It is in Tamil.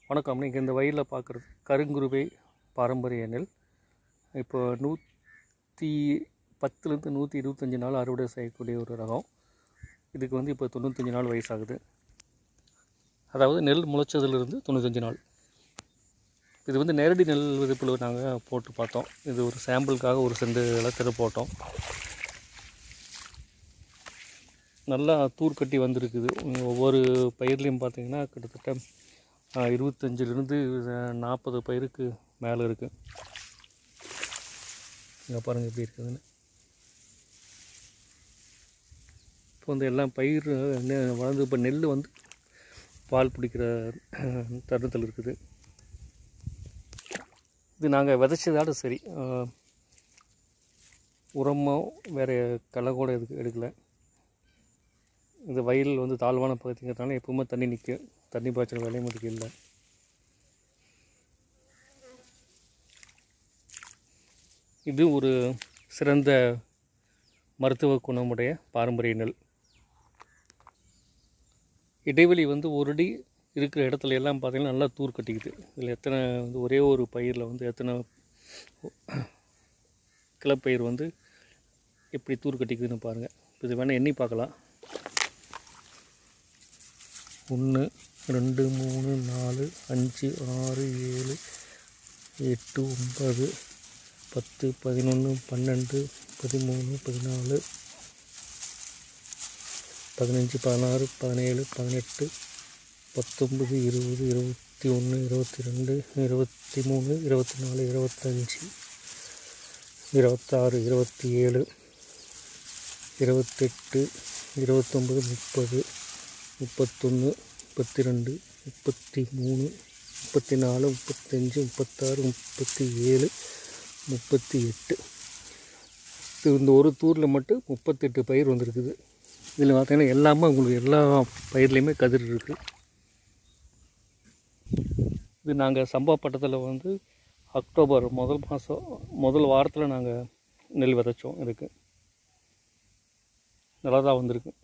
வணக்கம் நீங்கள் இந்த வயலில் பார்க்குறது கருங்குருவை பாரம்பரிய நெல் இப்போ நூற்றி பத்துலேருந்து நூற்றி இருபத்தஞ்சி நாள் அறுவடை செய்யக்கூடிய ஒரு ரகம் இதுக்கு வந்து இப்போ தொண்ணூத்தஞ்சு நாள் வயசாகுது அதாவது நெல் முளைச்சதுலேருந்து தொண்ணூத்தஞ்சு நாள் இது வந்து நேரடி நெல் விதைப்பில் நாங்கள் போட்டு பார்த்தோம் இது ஒரு சாம்பிளுக்காக ஒரு செண்டு இலத்திர போட்டோம் நல்லா தூர் கட்டி வந்திருக்குது ஒவ்வொரு பயிர்லேயும் பார்த்தீங்கன்னா கிட்டத்தட்ட ஆஹ், இருபத்தஞ்சிலிருந்து நாற்பது பயிருக்கு மேலே இருக்குது இங்கே பாருங்கள் எப்படி இருக்குதுன்னு இப்போ வந்து எல்லாம் பயிர் நெ- வளர்ந்து இப்போ நெல் வந்து பால் பிடிக்கிற தருணத்தில் இருக்குது இது நாங்கள் விதைச்சதால சரி ஆஹ், உரமோ வேறு களை கூட எதுக்கு எடுக்கலை இந்த வயல் வந்து தாழ்வான பகுதிங்கிறதுனால எப்பவுமே தண்ணி நிற்கும் தண்ணி பாய்ச்சல் வேலையும் அதுக்கு இல்லை இது ஒரு சிறந்த மருத்துவ குணமுடைய பாரம்பரிய நெல் இடைவெளி வந்து ஒரு அடி இருக்கிற இடத்துல எல்லாம் பார்த்தீங்கன்னா நல்லா தூர் கட்டிக்குது இதில் எத்தனை வந்து ஒரே ஒரு பயிரில் வந்து எத்தனை கிளப்பயிர் வந்து எப்படி தூர் கட்டிக்குதுன்னு பாருங்கள் இது வேணால் எண்ணி பார்க்கலாம் ஒன்று ரெண்டு மூணு நாலு அஞ்சு ஆறு ஏழு எட்டு ஒன்பது பத்து பதினொன்று பன்னெண்டு பதிமூணு பதினாலு பதினஞ்சு பதினாறு பதினேழு பதினெட்டு பத்தொம்பது இருபது இருபத்தி ஒன்று இருபத்தி ரெண்டு இருபத்தி மூணு இருபத்தி நாலு இருபத்தஞ்சி இருபத்தாறு இருபத்தி ஏழு இருபத்தெட்டு இருபத்தொம்பது முப்பது முப்பத்தொன்று முப்பத்தி ரெண்டு முப்பத்தி மூணு முப்பத்தி நாலு முப்பத்தஞ்சு முப்பத்தாறு முப்பத்தி ஏழு முப்பத்தி எட்டு இது இந்த ஒரு தூரில் மட்டும் முப்பத்தெட்டு பயிர் வந்திருக்குது இதில் பார்த்தீங்கன்னா எல்லாமே உங்களுக்கு எல்லா பயிர்லேயுமே கதிர் இருக்குது இது நாங்கள் சம்பா பட்டத்தில் வந்து அக்டோபர் முதல் மாதம் முதல் வாரத்தில் நாங்கள் நெல் விதைச்சோம் இதுக்கு நல்லா தான் வந்திருக்கு